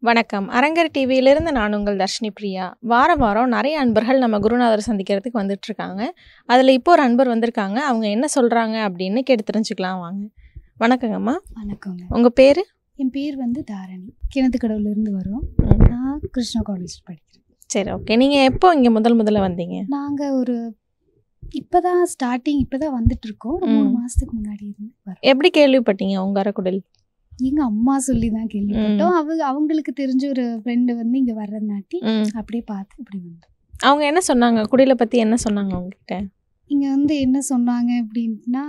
வணக்கம் அரங்கர் டிவியிலிருந்து நான் உங்கள் தர்ஷினி பிரியா வாரம் வாரம் நிறைய அன்பர்கள் நம்ம குருநாதர் சந்திக்கிறதுக்கு வந்துட்டு இருக்காங்க அதில் இப்போ ஒரு அன்பர் வந்திருக்காங்க அவங்க என்ன சொல்கிறாங்க அப்படின்னு கேட்டு தெரிஞ்சுக்கலாம் வாங்க வணக்கங்கம்மா வணக்கங்க உங்கள் பேர் என் பேர் வந்து தாரணி கிணத்துக்கடவுலேருந்து வரோம் நான் கிருஷ்ணா காலேஜ் படிக்கிறேன் சரி ஓகே நீங்கள் எப்போ இங்கே முதல் முதல்ல வந்தீங்க நாங்கள் ஒரு இப்போதான் ஸ்டார்டிங் இப்போதான் வந்துட்டு இருக்கோம் ஒரு மூணு ம். மாதத்துக்கு முன்னாடி இருந்து வரோம் எப்படி கேள்விப்பட்டீங்க உங்கள் அறக்குடல் எங்கள் அம்மா சொல்லி தான் கேள்விப்பட்டோம் அவங்க அவங்களுக்கு தெரிஞ்ச ஒரு ஃப்ரெண்டு வந்து இங்கே வர்றதுனாட்டி ம் அப்படியே பார்த்து இப்படி வந்தோம் அவங்க என்ன சொன்னாங்க குடிலை பற்றி என்ன சொன்னாங்க உங்ககிட்ட இங்கே வந்து என்ன சொன்னாங்க அப்படின்னா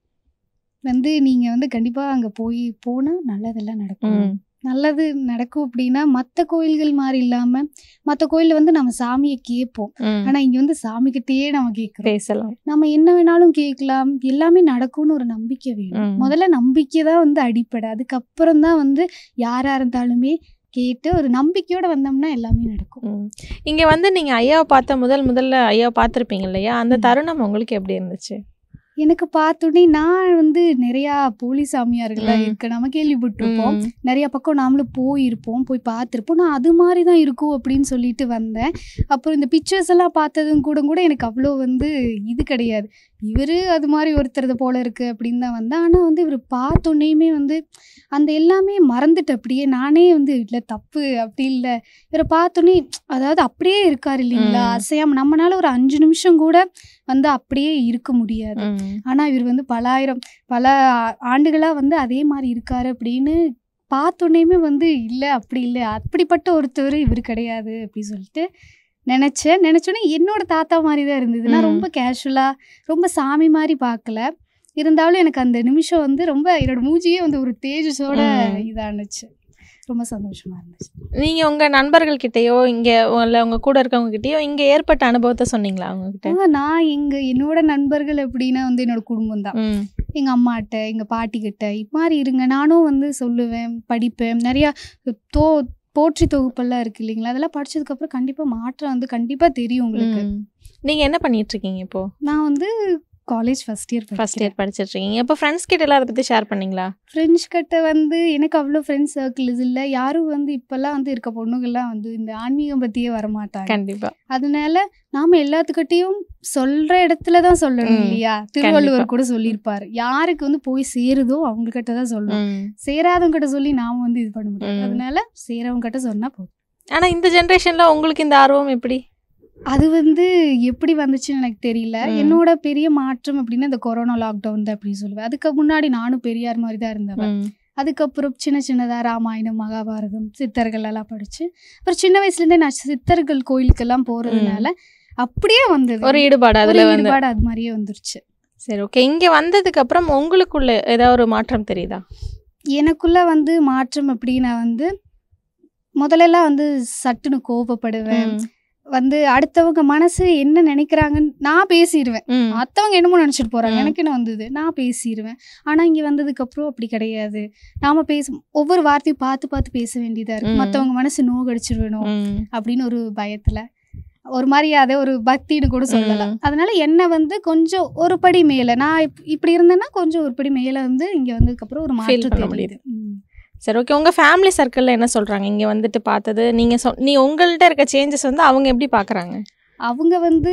வந்து நீங்கள் வந்து கண்டிப்பாக அங்கே போய் போனால் நல்லதெல்லாம் நடக்கும் ம் நல்லது நடக்கும் அப்படின்னா மற்ற கோயில்கள் மாதிரி இல்லாமல் மற்ற கோயிலில் வந்து நம்ம சாமியை கேட்போம் ம் ஆனா இங்க வந்து சாமி கிட்டயே நம்ம கேக்குறோம் பேசலாம் நம்ம என்ன வேணாலும் கேட்கலாம் எல்லாமே நடக்கும்னு ஒரு நம்பிக்கை வேணும் ம். முதல்ல நம்பிக்கை தான் வந்து அடிப்படை அதுக்கப்புறம் தான் வந்து யாரா இருந்தாலுமே கேட்டு ஒரு நம்பிக்கையோட வந்தோம்னா எல்லாமே நடக்கும் ம் இங்கே வந்து நீங்கள் ஐயாவை பார்த்த முதல் முதல்ல ஐயாவை பார்த்துருப்பீங்க இல்லையா அந்த ம். தருணம் உங்களுக்கு எப்படி இருந்துச்சு எனக்கு பார்த்தோன்னே நான் வந்து நிறையா போலி சாமியார்கள்லாம் ம். இருக்கு நம்ம கேள்விப்பட்டிருப்போம் ம். நிறைய பக்கம் நாமளும் போயிருப்போம் போய் பார்த்துருப்போம் நான் அது மாதிரி தான் இருக்கும் அப்படின்னு சொல்லிட்டு வந்தேன் அப்புறம் இந்த பிக்சர்ஸ் எல்லாம் பார்த்ததும் கூட கூட எனக்கு அவ்வளோ வந்து இது கிடையாது இவர் அது மாதிரி ஒருத்தரது போல இருக்கு அப்படின்னு தான் வந்தேன் ஆனால் வந்து இவர் பார்த்தோன்னேயுமே வந்து அந்த எல்லாமே மறந்துட்டு அப்படியே நானே வந்து இல்லை தப்பு அப்படி இல்லை இவரை பார்த்தோன்னே அதாவது அப்படியே இருக்காரு இல்லைங்களா ம். அசையாம நம்மனால ஒரு அஞ்சு நிமிஷம் கூட வந்து அப்படியே இருக்க முடியாது ம் ஆனா இவர் வந்து பல ஆயிரம் பல ஆ- ஆண்டுகளா வந்து அதே மாதிரி இருக்காரு அப்படின்னு பார்த்தோன்னேயுமே வந்து இல்லை அப்படி இல்லை அப்படிப்பட்ட ஒருத்தர் இவர் கிடையாது அப்படின்னு சொல்லிட்டு நினச்சேன் நினச்சோன்னே என்னோட தாத்தா மாதிரி தான் இருந்தது நான் ம். ரொம்ப கேஷுவலாக ரொம்ப சாமி மாதிரி பார்க்கல இருந்தாலும் எனக்கு அந்த நிமிஷம் வந்து ரொம்ப என்னோட மூஞ்சியே வந்து ஒரு தேஜஸோட ம். இதானுச்சு ரொம்ப சந்தோஷமா இருந்துச்சு நீங்க உங்க நண்பர்கள் கிட்டயோ இங்க இல்ல உங்க கூட இருக்கவங்க கிட்டயோ இங்க ஏற்பட்ட அனுபவத்தை சொன்னீங்களா அவங்க கிட்ட ஆனா, நான் எங்க என்னோட நண்பர்கள் எப்படின்னா வந்து என்னோட குடும்பம் தான் ம், எங்கள் அம்மாட்ட எங்கள் பாட்டிக்கிட்ட இது மாதிரி இருங்க நானும் வந்து சொல்லுவேன் படிப்பேன் நிறையா தோ போற்றி தொகுப்பெல்லாம் இருக்கு இல்லைங்களா அதெல்லாம் படிச்சதுக்கப்புறம் கண்டிப்பாக மாற்றம் வந்து கண்டிப்பாக தெரியும் உங்களுக்கு ம். நீங்க என்ன பண்ணிட்டு இருக்கீங்க இப்போ நான் வந்து college first year first year படிச்சிட்டு இருக்கீங்க இப்போ ஃப்ரெண்ட்ஸ் கிட்ட எல்லாம் அதை பத்தி ஷேர் பண்ணீங்களா ஃப்ரெண்ட்ஸ் கிட்ட வந்து எனக்கு அவ்வளோ ஃப்ரெண்ட்ஸ் சர்க்கிள்ஸ் இல்லை யாரும் வந்து இப்போல்லாம் வந்து இருக்க பொண்ணுங்கள்லாம் வந்து இந்த ஆன்மீகம் பற்றியே வரமாட்டாங்க கண்டிப்பா அதனால நாம எல்லாத்துக்கிட்டையும் சொல்ற இடத்துல தான் சொல்லணும் ம். இல்லையா திருவள்ளுவர் கண்டிப்பா. கூட சொல்லியிருப்பாரு யாருக்கு வந்து போய் சேருதோ அவங்க கிட்ட தான் சொல்லணும் ம். சேராதவங்க கிட்ட சொல்லி நாம வந்து இது பண்ண முடியாது ம். அதனால சேரவங்க கிட்ட சொன்னா போதும் ஆனா இந்த ஜெனரேஷன்ல உங்களுக்கு இந்த ஆர்வம் எப்படி அது வந்து எப்படி வந்துச்சுன்னு எனக்கு தெரியல ம். என்னோட பெரிய மாற்றம் அப்படின்னா இந்த கொரோனா லாக்டவுன் தான் அப்படின்னு சொல்லுவேன் அதுக்கு முன்னாடி நானும் பெரியார் மாதிரி தான் இருந்தவன் ம், அதுக்கப்புறம் சின்ன சின்னதாக ராமாயணம் மகாபாரதம் சித்தர்கள் எல்லாம் படிச்சு அப்புறம் சின்ன வயசுலேருந்தே நான் சித்தர்கள் கோயிலுக்கெல்லாம் போறதுனால அப்படியே வந்தது ஒரு ஈடுபாடு ஒரு அதுல வந்து ஈடுபாடு அது மாதிரியே வந்துருச்சு சரி ஓகே இங்க வந்ததுக்கு அப்புறம் உங்களுக்குள்ள ஏதாவது ஒரு மாற்றம் தெரியுதா எனக்குள்ள வந்து மாற்றம் அப்படின்னா வந்து முதல்லலாம் வந்து சட்டுன்னு கோபப்படுவேன் ம், வந்து அடுத்தவங்க மனசு என்ன நினைக்கிறாங்கன்னு நான் பேசிடுவேன் ம், மற்றவங்க என்னமோ நினச்சிட்டு போகிறாங்க ம். எனக்கு என்ன வந்தது நான் பேசிடுவேன் ஆனால் இங்கே வந்ததுக்கப்புறம் அப்படி கிடையாது நாம பேச ஒவ்வொரு வார்த்தையும் பார்த்து பார்த்து பேச வேண்டியதாக இருக்கு ம். மற்றவங்க மனசு நோகடிச்சிருவேணும் ம், அப்படின்னு ஒரு பயத்தில் ஒரு மரியாதை ஒரு பக்தின்னு கூட சொல்லலாம் ம். அதனால என்ன வந்து கொஞ்சம் ஒரு படி மேலே நான் இப்- இப்படி இருந்தேன்னா கொஞ்சம் ஒரு படி மேலே வந்து இங்கே வந்ததுக்கப்புறம் ஒரு Feel மாற்றம் பண்ண தெரியுது ம். சரி ஓகே உங்க ஃபேமிலி சர்க்கிள்ல என்ன சொல்றாங்க இங்க வந்துட்டு பார்த்தது நீங்க சொ- நீ உங்கள்ட்ட இருக்க சேஞ்சஸ் வந்து அவங்க எப்படி பாக்குறாங்க அவங்க வந்து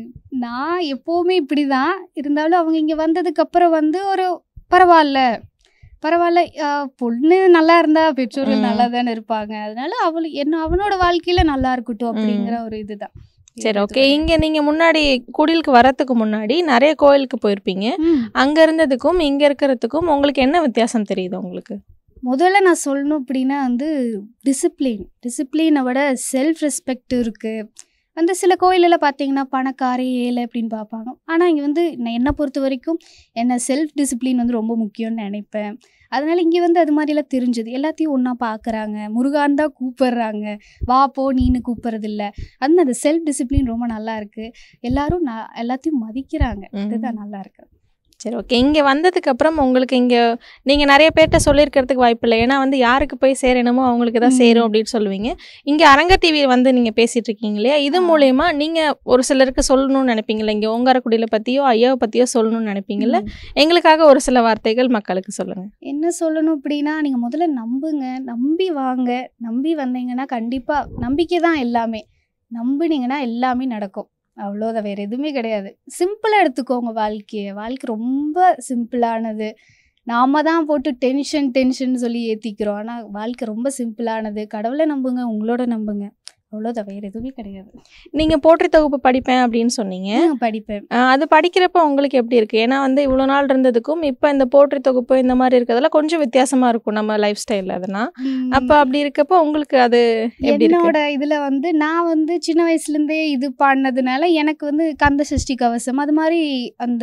நான் எப்போவுமே இப்படி தான் இருந்தாலும் அவங்க இங்கே வந்ததுக்கப்புறம் வந்து ஒரு பரவாயில்ல பரவாயில்ல ஆஹ் பொண்ணு நல்லா இருந்தா பெற்றோர்கள் ம். நல்லா தானே இருப்பாங்க அதனால அவளு என்ன அவனோட வாழ்க்கையில நல்லா இருக்கட்டும் அப்படிங்கிற ஒரு இதுதான் சரி ஓகே இங்க நீங்க முன்னாடி குடிலுக்கு வரதுக்கு முன்னாடி நிறைய கோயிலுக்கு போயிருப்பீங்க ம். அங்க இருந்ததுக்கும் இங்க இருக்கிறதுக்கும் உங்களுக்கு என்ன வித்தியாசம் தெரியுது உங்களுக்கு முதல்ல நான் சொல்லணும் அப்படின்னா வந்து டிசிப்ளின் டிசிப்ளினை விட செல்ஃப் ரெஸ்பெக்ட் இருக்குது வந்து சில கோயிலெல்லாம் பார்த்தீங்கன்னா பணக்காரி ஏழை அப்படின்னு பார்ப்பாங்க ஆனால் இங்கே வந்து நான் என்னை பொறுத்த வரைக்கும் என்ன செல்ஃப் டிசிப்ளின் வந்து ரொம்ப முக்கியம்னு நினைப்பேன் அதனால இங்கே வந்து அது மாதிரிலாம் தெரிஞ்சது எல்லாத்தையும் ஒன்றா பார்க்குறாங்க முருகான் தான் கூப்பிடுறாங்க வா போ நீன்னு கூப்பிட்றதில்ல அது அந்த செல்ஃப் டிசிப்ளின் ரொம்ப நல்லா இருக்குது எல்லாரும் நான் எல்லாத்தையும் மதிக்கிறாங்க ம். இதுதான் நல்லா இருக்கு சரி ஓகே இங்கே வந்ததுக்கு அப்புறம் உங்களுக்கு இங்கே நீங்கள் நிறைய பேர்கிட்ட சொல்லியிருக்கிறதுக்கு வாய்ப்பு இல்லை ஏன்னா வந்து யாருக்கு போய் சேரணுமோ அவங்களுக்கு தான் ம். சேரும் அப்படின்னு சொல்லுவீங்க இங்கே அரங்க டிவி வந்து நீங்கள் பேசிட்டு இருக்கீங்க இல்லையா இது ஆ. மூலயமா நீங்கள் ஒரு சிலருக்கு சொல்லணும்னு நினைப்பீங்களா இங்கே ஓங்காரக்குடியில் பற்றியோ ஐயாவை பற்றியோ சொல்லணும்னு நினைப்பீங்கல்ல ம். எங்களுக்காக ஒரு சில வார்த்தைகள் மக்களுக்கு சொல்லுங்கள் என்ன சொல்லணும் அப்படின்னா நீங்கள் முதல்ல நம்புங்க நம்பி வாங்க நம்பி வந்தீங்கன்னா கண்டிப்பாக நம்பிக்கை தான் எல்லாமே நம்புனீங்கன்னா எல்லாமே நடக்கும் அவ்வளோதான் வேறு எதுவுமே கிடையாது சிம்பிளாக எடுத்துக்கோங்க வாழ்க்கையை வாழ்க்கை ரொம்ப சிம்பிளானது நாம தான் போட்டு டென்ஷன் டென்ஷன் சொல்லி ஏற்றிக்கிறோம் ஆனால் வாழ்க்கை ரொம்ப சிம்பிளானது கடவுளை நம்புங்க உங்களோட நம்புங்க அவ்வளோதான் வேறு எதுவுமே கிடையாது நீங்கள் போற்றி தொகுப்பு படிப்பேன் அப்படின்னு சொன்னீங்க நான் படிப்பேன் ஆ, அது படிக்கிறப்ப உங்களுக்கு எப்படி இருக்கு ஏன்னா வந்து இவ்வளோ நாள் இருந்ததுக்கும் இப்போ இந்த போற்றி தொகுப்பு இந்த மாதிரி இருக்கிறதுல கொஞ்சம் வித்தியாசமா இருக்கும் நம்ம லைஃப் ஸ்டைல் அதெல்லாம் ம். அப்போ அப்படி இருக்கப்போ உங்களுக்கு அது எப்படி இருக்கு என்னோட இதுல வந்து நான் வந்து சின்ன வயசுல இருந்தே இது பாடினதுனால எனக்கு வந்து கந்த சஷ்டி கவசம் அது மாதிரி அந்த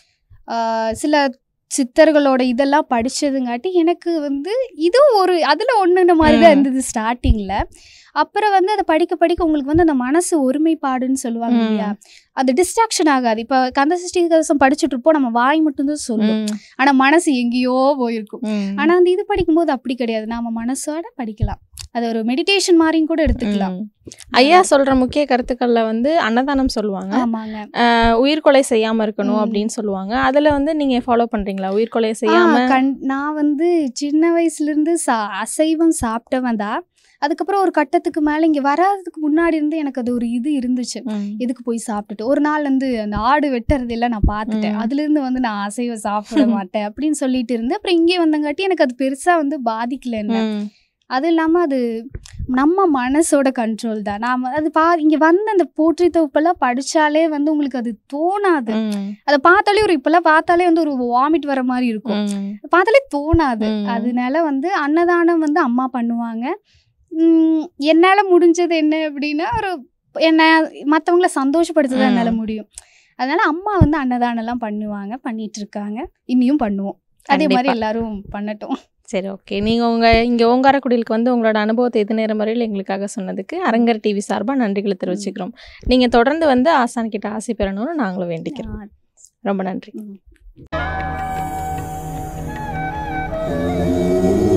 ஆஹ், சில சித்தர்களோட இதெல்லாம் படிச்சதுங்காட்டி எனக்கு வந்து இதுவும் ஒரு அதுல ஒண்ணுன மாதிரி தான் ம். இருந்தது ஸ்டார்டிங்ல அப்புறம் வந்து அதை படிக்க படிக்க உங்களுக்கு வந்து அந்த மனசு ஒருமைப்பாடுன்னு சொல்லுவாங்க ம். இல்லையா அது டிஸ்ட்ராக்ஷன் ஆகாது இப்போ கந்த சஷ்டி கவசம் படிச்சுட்டு இருப்போம் நம்ம வாய் மட்டும்தான் சொல்லும் ம், ஆனா மனசு எங்கேயோ போயிருக்கும் ம். ஆனா வந்து இது படிக்கும்போது அப்படி கிடையாது நாம மனசோட படிக்கலாம் அது ஒரு மெடிடேஷன் மாதிரியும் கூட எடுத்துக்கலாம் ம். ஐயா சொல்ற முக்கிய கருத்துக்கள்ல வந்து அன்னதானம் சொல்லுவாங்க ஆமாங்க அஹ், உயிர்கொலை செய்யாம இருக்கணும் ம். அப்படின்னு சொல்லுவாங்க அதுல வந்து நீங்க ஃபாலோ பண்றீங்களா உயிர்கொலை ஆ, செய்யாம கண் நான் வந்து சின்ன வயசுல இருந்து சா அசைவம் சாப்பிட்டவன் தான் அதுக்கப்புறம் ஒரு கட்டத்துக்கு மேல இங்க வராததுக்கு முன்னாடி இருந்து எனக்கு அது ஒரு இது இருந்துச்சு ம். எதுக்கு போய் சாப்பிட்டுட்டு ஒரு நாள் வந்து அந்த ஆடு வெட்டுறது எல்லாம் நான் பார்த்துட்டேன் ம். அதுல இருந்து வந்து நான் அசைவம் சாப்பிட மாட்டேன் அப்படின்னு சொல்லிட்டு இருந்தேன் அப்புறம் இங்கே வந்தங்காட்டி எனக்கு அது பெருசா வந்து பாதிக்கல என்ன ம். அது இல்லாம அது நம்ம மனசோட கண்ட்ரோல் தான் நாம அது பா இங்க வந்து அந்த போற்றி தொகுப்பெல்லாம் படிச்சாலே வந்து உங்களுக்கு அது தோணாது ம். அதை பார்த்தாலே ஒரு இப்பெல்லாம் பார்த்தாலே வந்து ஒரு வாமிட் வர மாதிரி இருக்கும் ம். பார்த்தாலே தோணாது ம். அதனால வந்து அன்னதானம் வந்து அம்மா பண்ணுவாங்க உம், என்னால முடிஞ்சது என்ன அப்படின்னா ஒரு என்ன மற்றவங்கள சந்தோஷப்படுத்த என்னால ம். முடியும் அதனால அம்மா வந்து அன்னதானம் எல்லாம் பண்ணுவாங்க பண்ணிட்டு இருக்காங்க இனியும் பண்ணுவோம் அதே மாதிரி கண்டிப்பா. எல்லாரும் பண்ணட்டும் சரி ஓகே நீங்க உங்க இங்க ஓங்காரக்குடிலுக்கு வந்து உங்களோட அனுபவத்தை இது நேரம் வரையில் எங்களுக்காக சொன்னதுக்கு அரங்கர் டிவி சார்பா நன்றிகளை தெரிவிச்சுக்கிறோம் நீங்க தொடர்ந்து வந்து ஆசான் கிட்ட ஆசை பெறணும்னு நாங்களும் வேண்டிக்கிறோம் ஆ, ரொம்ப நன்றி ம்.